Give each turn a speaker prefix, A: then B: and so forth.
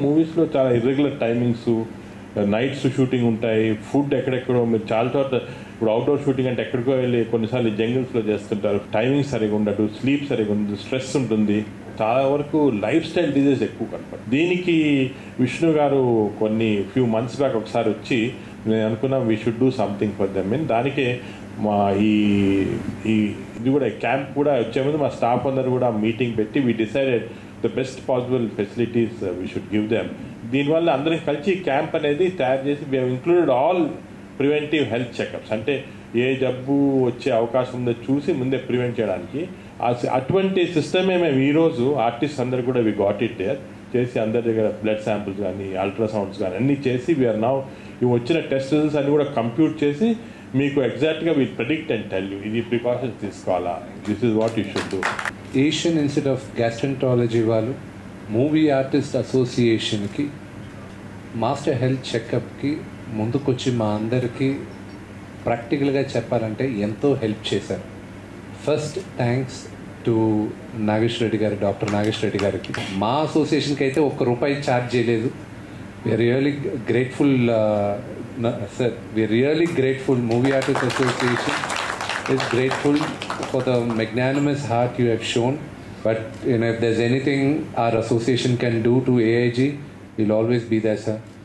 A: మూవీస్లో చాలా irregular timings nights shooting ఉంటాయి ఫుడ్ ఎక్కడెక్కడో మీరు చాలా చోట్ల ఇప్పుడు అవుట్డోర్ షూటింగ్ అంటే ఎక్కడికో వెళ్ళి కొన్నిసార్లు జంగిల్స్లో చేస్తుంటారు టైమింగ్ సరిగా ఉండదు స్లీప్ సరిగా ఉండదు స్ట్రెస్ ఉంటుంది చాలా వరకు లైఫ్ స్టైల్ డిజీజ్ ఎక్కువ కనపడు దీనికి విష్ణు గారు కొన్ని ఫ్యూ మంత్స్ బ్యాక్ ఒకసారి వచ్చి నేను అనుకున్నా we should do something for them mean దానికే మా ఈ ఈ ఇది కూడా క్యాంప్ కూడా వచ్చే ముందు మా స్టాఫ్ అందరు కూడా మీటింగ్ పెట్టి we decided the best possible facilities we should give them దీనివల్ల అందరికి కలిసి క్యాంప్ అనేది తయారు చేసి we included all preventive health checkups అంటే ఏ జబ్బు వచ్చే అవకాశం ఉందో చూసి ముందే ప్రివెంట్ చేయడానికి ఆ సి- అటువంటి సిస్టమే మేము ఈరోజు ఆర్టిస్ట్ అందరు కూడా వి గాట్ ఇట్ దేర్ చేసి అందరి దగ్గర బ్లడ్ శాంపిల్స్ కానీ అల్ట్రాసౌండ్స్ కానీ అన్నీ చేసి వీఆర్ నౌ ఇవి వచ్చిన టెస్ట్ రిజల్ట్స్ అన్ని కూడా కంప్యూట్ చేసి మీకు ఎగ్జాక్ట్గా we predict and tell you ఇది ప్రికాషన్స్ తీసుకోవాలా this is what you should do
B: Asian institute of gastroenterology వాళ్ళు మూవీ ఆర్టిస్ట్ అసోసియేషన్కి మాస్టర్ హెల్త్ చెకప్కి ముందుకొచ్చి మా అందరికీ ప్రాక్టికల్గా చెప్పాలంటే ఎంతో హెల్ప్ చేశారు first thanks to Nagesh Reddy garu doctor Nagesh Reddy గారికి మా అసోసియేషన్కి అయితే ఒక్క రూపాయి ఛార్జ్ చేయలేదు we are really grateful sir we are really grateful movie artist association is grateful for the magnanimous heart you have shown. But you know, if there's anything our association can do to AIG, we'll always be there, sir.